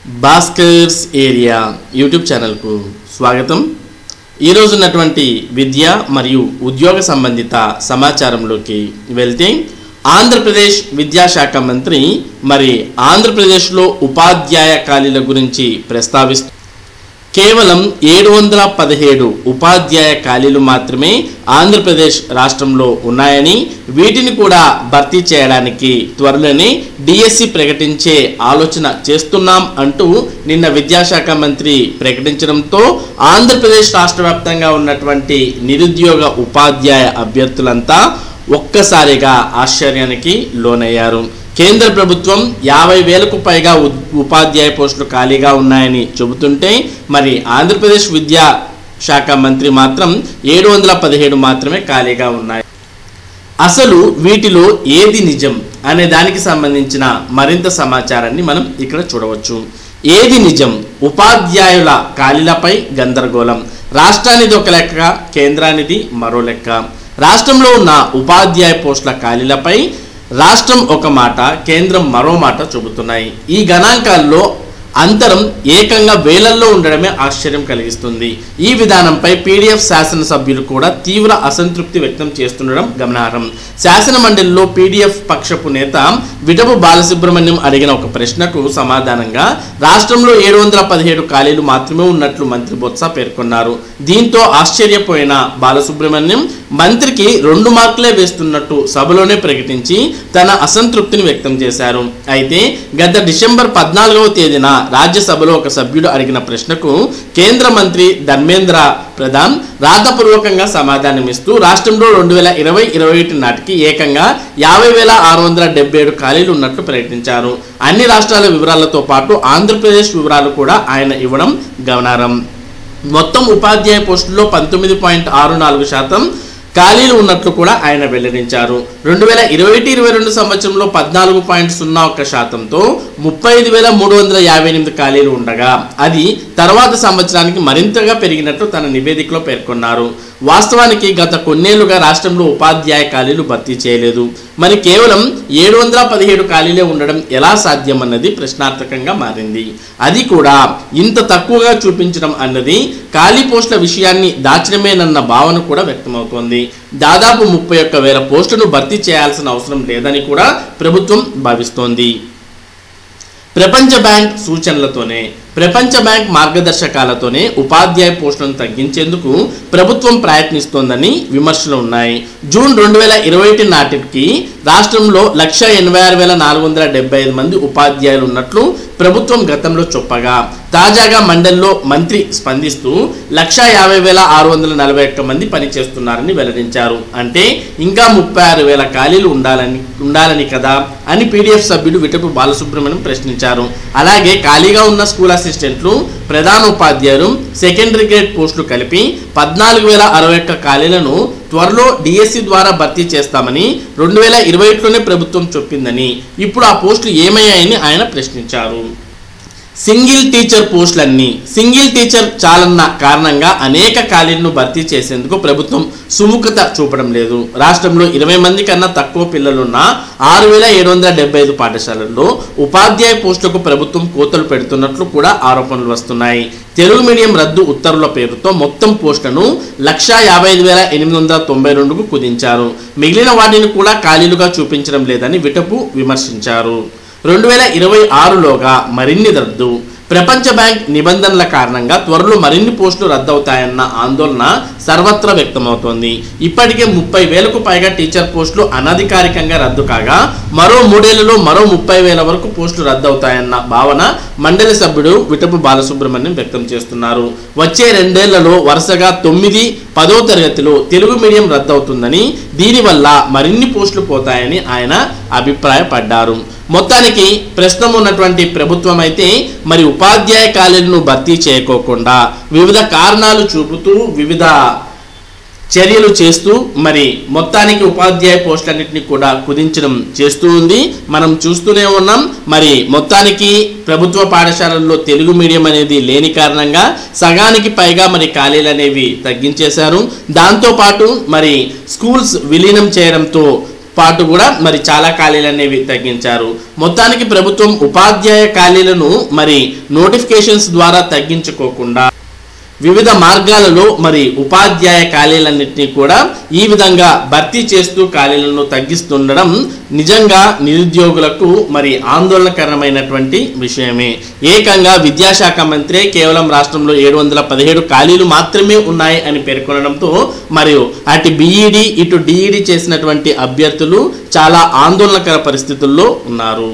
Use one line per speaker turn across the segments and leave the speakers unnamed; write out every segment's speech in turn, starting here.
Bhaskar's area YouTube ఛానల్కు స్వాగతం ఈరోజు ఉన్నటువంటి విద్య మరియు ఉద్యోగ సంబంధిత సమాచారంలోకి వెళ్తే ఆంధ్రప్రదేశ్ విద్యాశాఖ మంత్రి మరి ఆంధ్రప్రదేశ్లో ఉపాధ్యాయ ఖాళీల గురించి ప్రస్తావిస్తూ కేవలం ఏడు వందల పదిహేడు ఉపాధ్యాయ ఖాళీలు మాత్రమే ఆంధ్రప్రదేశ్ రాష్ట్రంలో ఉన్నాయని వీటిని కూడా భర్తీ చేయడానికి త్వరలోనే డిఎస్సి ప్రకటించే ఆలోచన చేస్తున్నాం అంటూ నిన్న విద్యాశాఖ మంత్రి ప్రకటించడంతో ఆంధ్రప్రదేశ్ రాష్ట్ర వ్యాప్తంగా ఉన్నటువంటి నిరుద్యోగ ఉపాధ్యాయ అభ్యర్థులంతా ఒక్కసారిగా ఆశ్చర్యానికి లోనయ్యారు కేంద్ర ప్రభుత్వం యాభై వేలకు పైగా ఉ- ఉపాధ్యాయ పోస్టులు ఖాళీగా ఉన్నాయని చెబుతుంటే మరి ఆంధ్రప్రదేశ్ విద్యా శాఖ మంత్రి మాత్రం ఏడు వందల పదిహేడు మాత్రమే ఖాళీగా ఉన్నాయి అసలు వీటిలో ఏది నిజం అనే దానికి సంబంధించిన మరింత సమాచారాన్ని మనం ఇక్కడ చూడవచ్చు ఏది నిజం ఉపాధ్యాయుల ఖాళీలపై గందరగోళం రాష్ట్రానిది ఒక లెక్క కేంద్రానిది మరో లెక్క రాష్ట్రంలో ఉన్న ఉపాధ్యాయ పోస్టుల ఖాళీలపై రాష్ట్రం ఒక మాట కేంద్రం మరో మాట చెబుతున్నాయి ఈ గణాంకాల్లో అంతరం ఏకంగా వేలల్లో ఉండడమే ఆశ్చర్యం కలిగిస్తుంది ఈ విధానంపై పీడీఎఫ్ శాసనసభ్యులు కూడా తీవ్ర అసంతృప్తి వ్యక్తం చేస్తుండడం గమనార్హం శాసన మండలిలో పీడీఎఫ్ పక్షపు నేత విడపు బాలసుబ్రహ్మణ్యం అడిగిన ఒక ప్రశ్నకు సమాధానంగా రాష్ట్రంలో ఏడు వందల పదిహేడు ఖాళీలు మాత్రమే ఉన్నట్లు మంత్రి బొత్స పేర్కొన్నారు దీంతో ఆశ్చర్యపోయిన బాలసుబ్రహ్మణ్యం మంత్రికి రెండు మార్కులే వేస్తున్నట్టు సభలోనే ప్రకటించి తన అసంతృప్తిని వ్యక్తం చేశారు అయితే గత డిసెంబర్ పద్నాలుగవ తేదీన రాజ్యసభలో ఒక సభ్యుడు అడిగిన ప్రశ్నకు కేంద్ర మంత్రి ధర్మేంద్ర ప్రధాన్ రాతపూర్వకంగా సమాధానమిస్తూ రాష్ట్రంలో రెండు వేల ఇరవై ఇరవై ఒకటి నాటికి ఏకంగా యాభై వేల ఆరు వందల డెబ్బై ఏడు ఖాళీలు ఉన్నట్టు ప్రకటించారు అన్ని రాష్ట్రాల వివరాలతో పాటు ఆంధ్రప్రదేశ్ వివరాలు కూడా ఆయన ఇవ్వడం గమనార్హం మొత్తం ఉపాధ్యాయ పోస్టుల్లో పంతొమ్మిది పాయింట్ ఆరు నాలుగు శాతం ఖాళీలు ఉన్నట్లు కూడా ఆయన వెల్లడించారు రెండు వేల ఇరవై ఒకటి ఇరవై రెండు సంవత్సరంలో పద్నాలుగు పాయింట్ సున్నా ఒక్క శాతంతో ముప్పై ఐదు వేల మూడు వందల యాభై ఎనిమిది ఖాళీలు ఉండగా అది తర్వాత సంవత్సరానికి మరింతగా పెరిగినట్లు తన నివేదికలో పేర్కొన్నారు వాస్తవానికి గత కొన్నేళ్లుగా రాష్ట్రంలో ఉపాధ్యాయ ఖాళీలు భర్తీ చేయలేదు మరి కేవలం ఏడు వందల పదిహేడు ఖాళీలే ఉండడం ఎలా సాధ్యమన్నది ప్రశ్నార్థకంగా మారింది అది కూడా ఇంత తక్కువగా చూపించడం అన్నది ఖాళీ పోస్టుల విషయాన్ని దాచడమేనన్న భావన కూడా వ్యక్తమవుతోంది దాదాపు ముప్పై ఒక్క వేల పోస్టులను భర్తీ చేయాల్సిన అవసరం లేదని కూడా ప్రభుత్వం భావిస్తోంది ప్రపంచ బ్యాంక్ సూచనలతోనే ప్రపంచ బ్యాంక్ మార్గదర్శకాలతోనే ఉపాధ్యాయ పోస్టులను తగ్గించేందుకు ప్రభుత్వం ప్రయత్నిస్తోందని విమర్శలు ఉన్నాయి జూన్ రెండు వేల ఇరవై ఒకటి నాటికి రాష్ట్రంలో లక్ష ఎనభై ఆరు వేల నాలుగు వందల డెబ్బై ఐదు మంది ఉపాధ్యాయులు ఉన్నట్లు ప్రభుత్వం గతంలో చెప్పగా తాజాగా మండలిలో మంత్రి స్పందిస్తూ లక్ష యాభై వేల ఆరు వందల నలభై ఒక్క మంది పనిచేస్తున్నారని వెల్లడించారు అంటే ఇంకా ముప్పై ఆరు వేల ఖాళీలు ఉండాలని ఉండాలని కదా అని పీడీఎఫ్ సభ్యుడు విటపు బాలసుబ్రహ్మణ్యం ప్రశ్నించారు అలాగే ఖాళీగా ఉన్న స్కూల్ అసిస్టెంట్లు ప్రధాన ఉపాధ్యాయులు సెకండరీ గ్రేడ్ పోస్టులు కలిపి పద్నాలుగు వేల అరవై ఒక్క ఖాళీలను త్వరలో డిఎస్సి ద్వారా భర్తీ చేస్తామని రెండు వేల ఇరవై ఒకటిలోనే ప్రభుత్వం చెప్పిందని ఇప్పుడు ఆ పోస్టులు ఏమయ్యాయని ఆయన ప్రశ్నించారు సింగిల్ టీచర్ పోస్టులన్నీ సింగిల్ టీచర్ చాలన్న కారణంగా అనేక ఖాళీలను భర్తీ చేసేందుకు ప్రభుత్వం సుముఖత చూపడం లేదు రాష్ట్రంలో ఇరవై మంది కన్నా తక్కువ పిల్లలున్న ఆరు వేల ఏడు వందల డెబ్బై ఐదు పాఠశాలల్లో ఉపాధ్యాయ పోస్టులకు ప్రభుత్వం కోతలు పెడుతున్నట్లు కూడా ఆరోపణలు వస్తున్నాయి తెలుగు మీడియం రద్దు ఉత్తర్వుల పేరుతో మొత్తం పోస్టులను లక్షా యాభై ఐదు వేల ఎనిమిది వందల తొంభై రెండుకు కుదించారు మిగిలిన వాటిని కూడా ఖాళీలుగా చూపించడం లేదని విటపు విమర్శించారు రెండు వేల ఇరవై ఆరులోగా మరిన్ని రద్దు ప్రపంచ బ్యాంక్ నిబంధనల కారణంగా త్వరలో మరిన్ని పోస్టులు రద్దవుతాయన్న ఆందోళన సర్వత్రా వ్యక్తమవుతోంది ఇప్పటికే ముప్పై వేలకు పైగా టీచర్ పోస్టులు అనధికారికంగా రద్దు కాగా మరో మూడేళ్లలో మరో ముప్పై వేల వరకు పోస్టులు రద్దవుతాయన్న భావన మండలి సభ్యుడు విటపు బాలసుబ్రహ్మణ్యం వ్యక్తం చేస్తున్నారు వచ్చే రెండేళ్లలో వరుసగా తొమ్మిది పదో తరగతిలో తెలుగు మీడియం రద్దవుతుందని దీనివల్ల మరిన్ని పోస్టులు పోతాయని ఆయన అభిప్రాయపడ్డారు మొత్తానికి ప్రస్తుతం ఉన్నటువంటి ప్రభుత్వం అయితే మరి ఉపాధ్యాయ ఖాళీలను భర్తీ చేయకోకుండా వివిధ కారణాలు చూపుతూ వివిధ చర్యలు చేస్తూ మరి మొత్తానికి ఉపాధ్యాయ పోస్టులన్నింటినీ కూడా కుదించడం చేస్తూ ఉంది మనం చూస్తూనే ఉన్నాం మరి మొత్తానికి ప్రభుత్వ పాఠశాలల్లో తెలుగు మీడియం అనేది లేని కారణంగా సగానికి పైగా మరి ఖాళీలు అనేవి తగ్గించేశారు దాంతోపాటు మరి స్కూల్స్ విలీనం చేయడంతో పాటు కూడా మరి చాలా ఖాళీలు అనేవి తగ్గించారు మొత్తానికి ప్రభుత్వం ఉపాధ్యాయ ఖాళీలను మరి నోటిఫికేషన్స్ ద్వారా తగ్గించుకోకుండా వివిధ మార్గాలలో మరి ఉపాధ్యాయ ఖాళీలన్నింటినీ కూడా ఈ విధంగా భర్తీ చేస్తూ ఖాళీలను తగ్గిస్తుండడం నిజంగా నిరుద్యోగులకు మరి ఆందోళనకరమైనటువంటి విషయమే ఏకంగా విద్యాశాఖ మంత్రి కేవలం రాష్ట్రంలో ఏడు వందల పదిహేడు ఖాళీలు మాత్రమే ఉన్నాయి అని పేర్కొనడంతో మరియు అటు బీఈడి ఇటు డిఈడి చేసినటువంటి అభ్యర్థులు చాలా ఆందోళనకర పరిస్థితుల్లో ఉన్నారు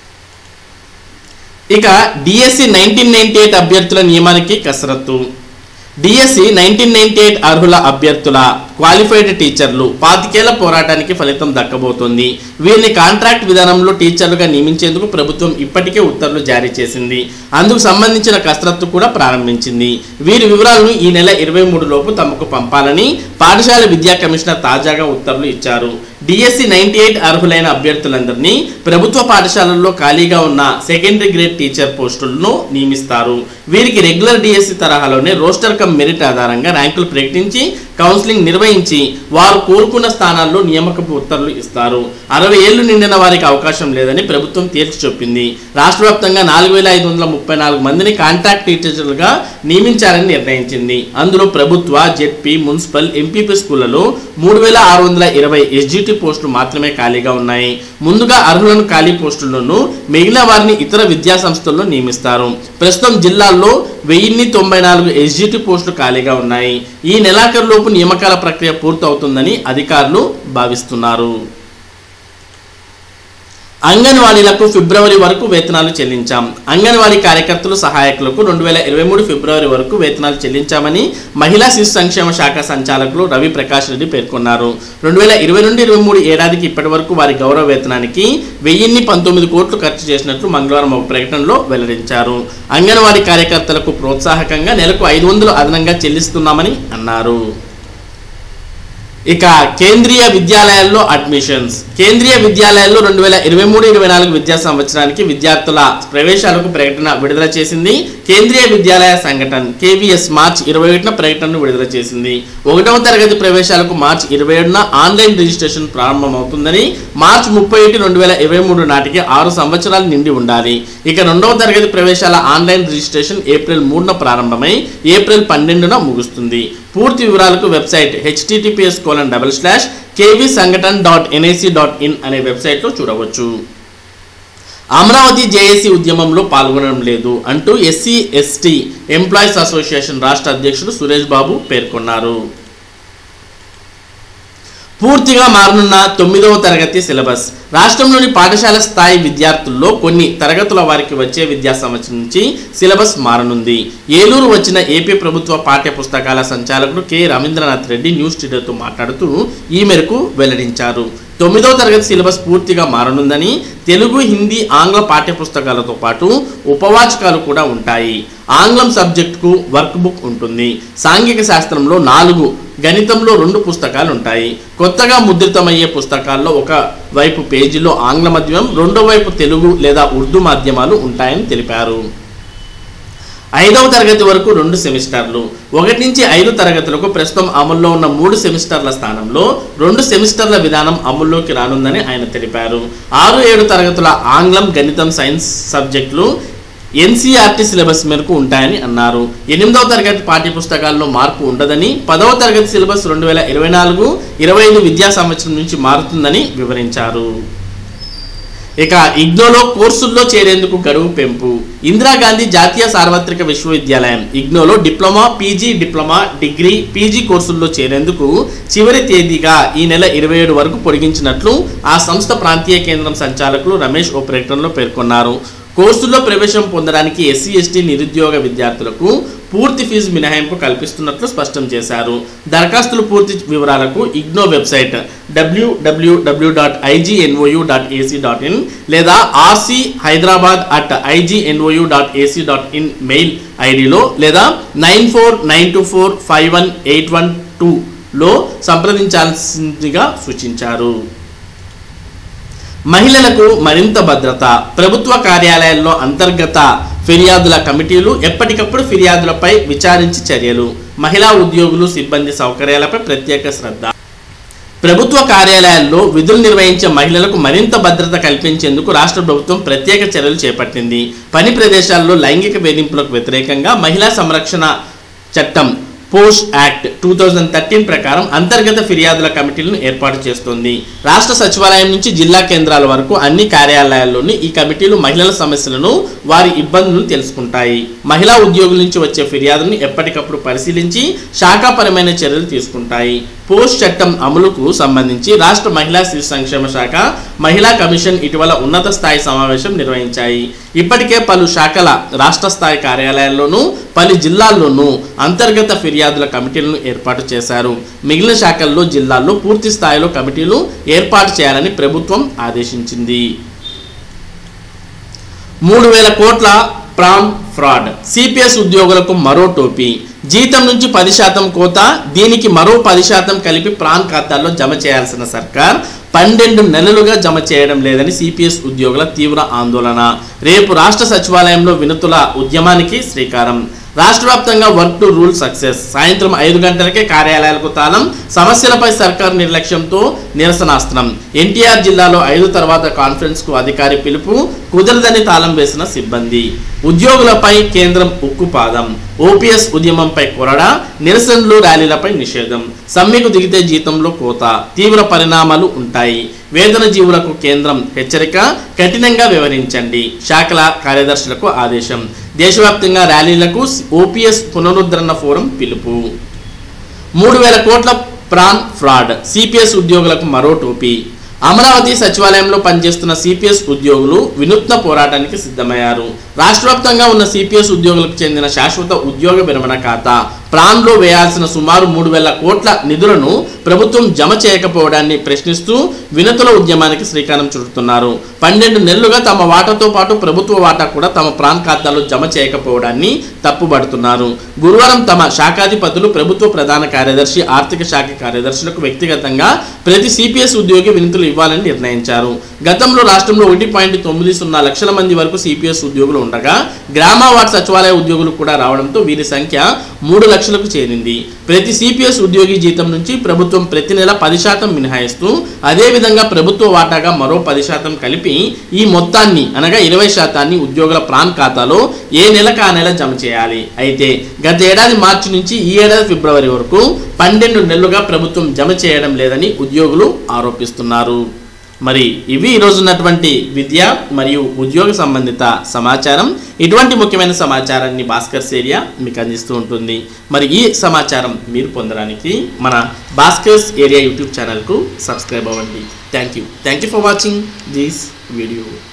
ఇక డిఎస్సి నైన్టీన్ నైన్టీ ఎయిట్ అభ్యర్థుల నియమానికి కసరత్తు డిఎస్సి నైన్టీన్ నైన్టీ ఎయిట్ అర్హుల అభ్యర్థుల క్వాలిఫైడ్ టీచర్లు పాతికేళ్ల పోరాటానికి ఫలితం దక్కబోతోంది వీరిని కాంట్రాక్ట్ విధానంలో టీచర్లుగా నియమించేందుకు ప్రభుత్వం ఇప్పటికే ఉత్తర్వులు జారీ చేసింది అందుకు సంబంధించిన కసరత్తు కూడా ప్రారంభించింది వీరి వివరాలను ఈ నెల ఇరవై మూడు లోపు తమకు పంపాలని పాఠశాల విద్యా కమిషనర్ తాజాగా ఉత్తర్వులు ఇచ్చారు డిఎస్సి నైన్టీ ఎయిట్ అర్హులైన అభ్యర్థులందరినీ ప్రభుత్వ పాఠశాలల్లో ఖాళీగా ఉన్న సెకండరీ గ్రేడ్ టీచర్ పోస్టులను నియమిస్తారు వీరికి రెగ్యులర్ డిఎస్సి తరహాలోనే రోస్టర్ కమ్ మెరిట్ ఆధారంగా ర్యాంకులు ప్రకటించి కౌన్సిలింగ్ నిర్వహించి వారు కోరుకున్న స్థానాల్లో నియామకపు ఉత్తర్వులు ఇస్తారు అరవై ఏళ్లు నిండిన వారికి అవకాశం లేదని ప్రభుత్వం తేల్చి చెప్పింది రాష్ట్ర వ్యాప్తంగా నాలుగు వేల ఐదు వందల ముప్పై నాలుగు మందిని కాంట్రాక్ట్ టీచర్లుగా నియమించాలని నిర్ణయించింది అందులో ప్రభుత్వ జెడ్పీ మున్సిపల్ ఎంపీపీ స్కూళ్లలో మూడు వేల ఆరు వందల ఇరవై ఎస్జిటి పోస్టులు మాత్రమే ఖాళీగా ఉన్నాయి ముందుగా అర్హులను ఖాళీ పోస్టులను మిగిలిన వారిని ఇతర విద్యా సంస్థల్లో నియమిస్తారు ప్రస్తుతం జిల్లాల్లో వెయ్యిన్ని తొంభై నాలుగు ఎస్జిటి పోస్టులు ఖాళీగా ఉన్నాయి ఈ నెలాఖరులోపు నియామకాల ప్రక్రియ పూర్తవుతుందని అధికారులు భావిస్తున్నారు అంగన్వాడీలకు ఫిబ్రవరి వరకు వేతనాలు చెల్లించాం అంగన్వాడీ కార్యకర్తలు సహాయకులకు రెండు వేల ఇరవై మూడు ఫిబ్రవరి వరకు వేతనాలు చెల్లించామని మహిళా శిశు సంక్షేమ శాఖ సంచాలకులు రవి ప్రకాష్ రెడ్డి పేర్కొన్నారు రెండు వేల ఇరవై నుండి ఇరవై మూడు ఏడాదికి ఇప్పటి వరకు వారి గౌరవ వేతనానికి వెయ్యిన్ని పంతొమ్మిది కోట్లు ఖర్చు చేసినట్లు మంగళవారం ఒక ప్రకటనలో వెల్లడించారు అంగన్వాడీ కార్యకర్తలకు ప్రోత్సాహకంగా నెలకు ఐదు వందలు అదనంగా చెల్లిస్తున్నామని అన్నారు ఇక కేంద్రీయ విద్యాలయాల్లో అడ్మిషన్స్ కేంద్రీయ విద్యాలయాల్లో రెండు వేల ఇరవై మూడు ఇరవై నాలుగు విద్యా సంవత్సరానికి విద్యార్థుల ప్రవేశాలకు ప్రకటన విడుదల చేసింది కేంద్రీయ విద్యాలయ సంఘటన కేవీఎస్ మార్చ్ ఇరవై ఒకటిన ప్రకటనను విడుదల చేసింది ఒకటవ తరగతి ప్రవేశాలకు మార్చ్ ఇరవై ఏడున ఆన్లైన్ రిజిస్ట్రేషన్ ప్రారంభమవుతుందని మార్చ్ ముప్పై ఒకటి రెండు వేల ఇరవై మూడు నాటికి ఆరు సంవత్సరాలు నిండి ఉండాలి ఇక రెండవ తరగతి ప్రవేశాల ఆన్లైన్ రిజిస్ట్రేషన్ ఏప్రిల్ మూడున ప్రారంభమై ఏప్రిల్ పన్నెండున ముగుస్తుంది పూర్తి వివరాలకు website https colon double slash KV Sangathan dot NIC dot in అనే వెబ్సైట్లో చూడవచ్చు అమరావతి జేఏసీ ఉద్యమంలో పాల్గొనడం లేదు అంటూ ఎస్సీ ఎస్టీ ఎంప్లాయీస్ అసోసియేషన్ రాష్ట్ర అధ్యక్షుడు సురేష్ బాబు పేర్కొన్నారు పూర్తిగా మారనున్న తొమ్మిదవ తరగతి సిలబస్ రాష్ట్రంలోని పాఠశాల స్థాయి విద్యార్థుల్లో కొన్ని తరగతుల వారికి వచ్చే విద్యా సంవత్సరం నుంచి సిలబస్ మారనుంది ఏలూరు వచ్చిన ఏపీ ప్రభుత్వ పాఠ్య పుస్తకాల సంచాలకుడు కె రవీంద్రనాథ్ రెడ్డి న్యూస్ టీడర్తో మాట్లాడుతూ ఈ మేరకు వెల్లడించారు తొమ్మిదవ తరగతి సిలబస్ పూర్తిగా మారనుందని తెలుగు హిందీ ఆంగ్ల పాఠ్య పుస్తకాలతో పాటు ఉపవాచకాలు కూడా ఉంటాయి ఆంగ్లం సబ్జెక్టుకు వర్క్ బుక్ ఉంటుంది సాంఘిక శాస్త్రంలో నాలుగు గణితంలో రెండు పుస్తకాలు ఉంటాయి కొత్తగా ముద్రితమయ్యే పుస్తకాల్లో ఒక వైపు పేజీలో ఆంగ్ల మాధ్యమం రెండో వైపు తెలుగు లేదా ఉర్దూ మాధ్యమాలు ఉంటాయని తెలిపారు ఐదవ తరగతి వరకు రెండు సెమిస్టర్లు ఒకటి నుంచి ఐదు తరగతులకు ప్రస్తుతం అమల్లో ఉన్న మూడు సెమిస్టర్ల స్థానంలో రెండు సెమిస్టర్ల విధానం అమల్లోకి రానుందని ఆయన తెలిపారు ఆరు ఏడు తరగతుల ఆంగ్లం గణితం సైన్స్ సబ్జెక్టులు ఎన్సీఆర్టీ సిలబస్ మేరకు ఉంటాయని అన్నారు ఎనిమిదవ తరగతి పాఠ్యపుస్తకాల్లో మార్పు ఉండదని పదవ తరగతి సిలబస్ రెండు వేల ఇరవై నాలుగు ఇరవై ఐదు విద్యా సంవత్సరం నుంచి మారుతుందని వివరించారు ఇక ఇగ్నోలో కోర్సుల్లో చేరేందుకు గడువు పెంపు ఇందిరాగాంధీ జాతీయ సార్వత్రిక విశ్వవిద్యాలయం ఇగ్నోలో diploma PG diploma degree PG కోర్సుల్లో చేరేందుకు చివరి తేదీగా ఈ నెల ఇరవై ఏడు వరకు పొడిగించినట్లు ఆ సంస్థ ప్రాంతీయ కేంద్రం సంచాలకులు రమేష్ ఓ ప్రకటనలో పేర్కొన్నారు కోర్సుల్లో ప్రవేశం పొందడానికి ఎస్సీ ఎస్టీ నిరుద్యోగ విద్యార్థులకు పూర్తి ఫీజు మినహాయింపు కల్పిస్తున్నట్లు స్పష్టం చేశారు దరఖాస్తుల పూర్తి వివరాలకు ఇగ్నో వెబ్సైట్ డబ్ల్యూడబ్ల్యూడబ్ల్యూ dot IGNOU dot AC dot in లేదా RC Hyderabad at IGNOU dot AC dot in mail ఐడిలో లేదా nine four nine two four five one eight one టూలో సంప్రదించాల్సిందిగా సూచించారు మహిళలకు మరింత భద్రత ప్రభుత్వ కార్యాలయాల్లో అంతర్గత ఫిర్యాదుల కమిటీలు ఎప్పటికప్పుడు ఫిర్యాదులపై విచారించి చర్యలు మహిళా ఉద్యోగులు సిబ్బంది సౌకర్యాలపై ప్రత్యేక శ్రద్ధ ప్రభుత్వ కార్యాలయాల్లో విధులు నిర్వహించే మహిళలకు మరింత భద్రత కల్పించేందుకు రాష్ట్ర ప్రభుత్వం ప్రత్యేక చర్యలు చేపట్టింది పని ప్రదేశాల్లో లైంగిక వేధింపులకు వ్యతిరేకంగా మహిళా సంరక్షణ చట్టం POSH act two thousand thirteen ప్రకారం అంతర్గత ఫిర్యాదుల కమిటీలను ఏర్పాటు చేస్తుంది రాష్ట్ర సచివాలయం నుంచి జిల్లా కేంద్రాల వరకు అన్ని కార్యాలయాల్లోని ఈ కమిటీలు మహిళల సమస్యలను వారి ఇబ్బందులను తెలుసుకుంటాయి మహిళా ఉద్యోగుల నుంచి వచ్చే ఫిర్యాదులను ఎప్పటికప్పుడు పరిశీలించి శాఖాపరమైన చర్యలు తీసుకుంటాయి పోస్ట్ చట్టం అమలుకు సంబంధించి రాష్ట్ర మహిళా శిశు సంక్షేమ శాఖ మహిళా కమిషన్ ఇటీవల ఉన్నత స్థాయి సమావేశం నిర్వహించాయి ఇప్పటికే పలు శాఖల రాష్ట్ర స్థాయి కార్యాలయాల్లోనూ పలు జిల్లాల్లోనూ అంతర్గత ఫిర్యాదుల కమిటీలను ఏర్పాటు చేశారు మిగిలిన శాఖల్లో జిల్లాల్లో పూర్తి స్థాయిలో కమిటీలు ఏర్పాటు చేయాలని ప్రభుత్వం ఆదేశించింది మూడు వేల కోట్ల ప్రాన్ ఫ్రాడ్ సిపిఎస్ ఉద్యోగులకు మరో టోపీ జీతం నుంచి పది శాతం కోత దీనికి మరో పది శాతం కలిపి ప్రాన్ ఖాతాల్లో జమ చేయాల్సిన సర్కార్ పన్నెండు నెలలుగా జమ చేయడం లేదని సిపిఎస్ ఉద్యోగుల తీవ్ర ఆందోళన రేపు రాష్ట్ర సచివాలయంలో వినతుల ఉద్యమానికి శ్రీకారం రాష్ట్ర వ్యాప్తంగా వర్క్ టు రూల్ సక్సెస్ సాయంత్రం ఐదు గంటలకే కార్యాలయాలకు తాళం సమస్యలపై సర్కారు నిర్లక్ష్యంతో నిరసనాస్త్రం ఎన్టీఆర్ జిల్లాలో ఐదు తర్వాత కాన్ఫరెన్స్ కు అధికారి పిలుపు కుదరదని తాళం వేసిన సిబ్బంది ఉద్యోగులపై కేంద్రం ఉక్కుపాదం ఓపీఎస్ ఉద్యమంపై కొరడా నిరసనలు ర్యాలీలపై నిషేధం సమ్మెకు దిగితే జీతంలో కోత తీవ్ర పరిణామాలు ఉంటాయి వేతన జీవులకు కేంద్రం హెచ్చరిక కఠినంగా వివరించండి శాఖల కార్యదర్శులకు ఆదేశం దేశవ్యాప్తంగా ర్యాలీలకు ఓపీఎస్ పునరుద్ధరణ ఫోరం పిలుపు మూడు వేల కోట్ల ప్రాన్ ఫ్రాడ్ సిపిఎస్ ఉద్యోగులకు మరో టోపీ అమరావతి సచివాలయంలో పనిచేస్తున్న సిపిఎస్ ఉద్యోగులు వినూత్న పోరాటానికి సిద్ధమయ్యారు రాష్ట్ర వ్యాప్తంగా ఉన్న సిపిఎస్ ఉద్యోగులకు చెందిన శాశ్వత ఉద్యోగ విరమణ ఖాతా ప్రాన్లో వేయాల్సిన సుమారు మూడు వేల కోట్ల నిధులను ప్రభుత్వం జమ చేయకపోవడాన్ని ప్రశ్నిస్తూ వినతుల ఉద్యమానికి శ్రీకారం చుడుతున్నారు పన్నెండు నెలలుగా తమ వాటాతో పాటు ప్రభుత్వ వాటా కూడా తమ ప్రాన్ ఖాతాలో జమ చేయకపోవడాన్ని తప్పుబడుతున్నారు గురువారం తమ శాఖాధిపతులు ప్రభుత్వ ప్రధాన కార్యదర్శి ఆర్థిక శాఖ కార్యదర్శులకు వ్యక్తిగతంగా ప్రతి సిపిఎస్ ఉద్యోగి వినతులు ఇవ్వాలని నిర్ణయించారు గతంలో రాష్ట్రంలో ఒకటి పాయింట్ తొమ్మిది సున్నా లక్షల మంది వరకు సిపిఎస్ ఉద్యోగులు ఉండగా గ్రామ వార్డ్ సచివాలయ ఉద్యోగులు కూడా రావడంతో వీరి సంఖ్య మూడు లక్షలకు చేరింది ప్రతి సిపిఎస్ ఉద్యోగి జీతం నుంచి ప్రభుత్వం ప్రతి నెల పది శాతం మినహాయిస్తూ అదేవిధంగా ప్రభుత్వ వాటాగా మరో పది శాతం కలిపి ఈ మొత్తాన్ని అనగా ఇరవై శాతాన్ని ఉద్యోగుల ప్రాన్ ఖాతాలో ఏ నెలకు ఆ నెల జమ చేయాలి అయితే గత ఏడాది మార్చి నుంచి ఈ ఏడాది ఫిబ్రవరి వరకు పన్నెండు నెలలుగా ప్రభుత్వం జమ చేయడం లేదని ఉద్యోగులు ఆరోపిస్తున్నారు మరి ఇవి ఈరోజు ఉన్నటువంటి విద్య మరియు ఉద్యోగ సంబంధిత సమాచారం ఇటువంటి ముఖ్యమైన సమాచారాన్ని భాస్కర్స్ ఏరియా మీకు అందిస్తూ ఉంటుంది మరి ఈ సమాచారం మీరు పొందడానికి మన భాస్కర్స్ ఏరియా యూట్యూబ్ ఛానల్కు సబ్స్క్రైబ్ అవ్వండి thank you thank you for watching this video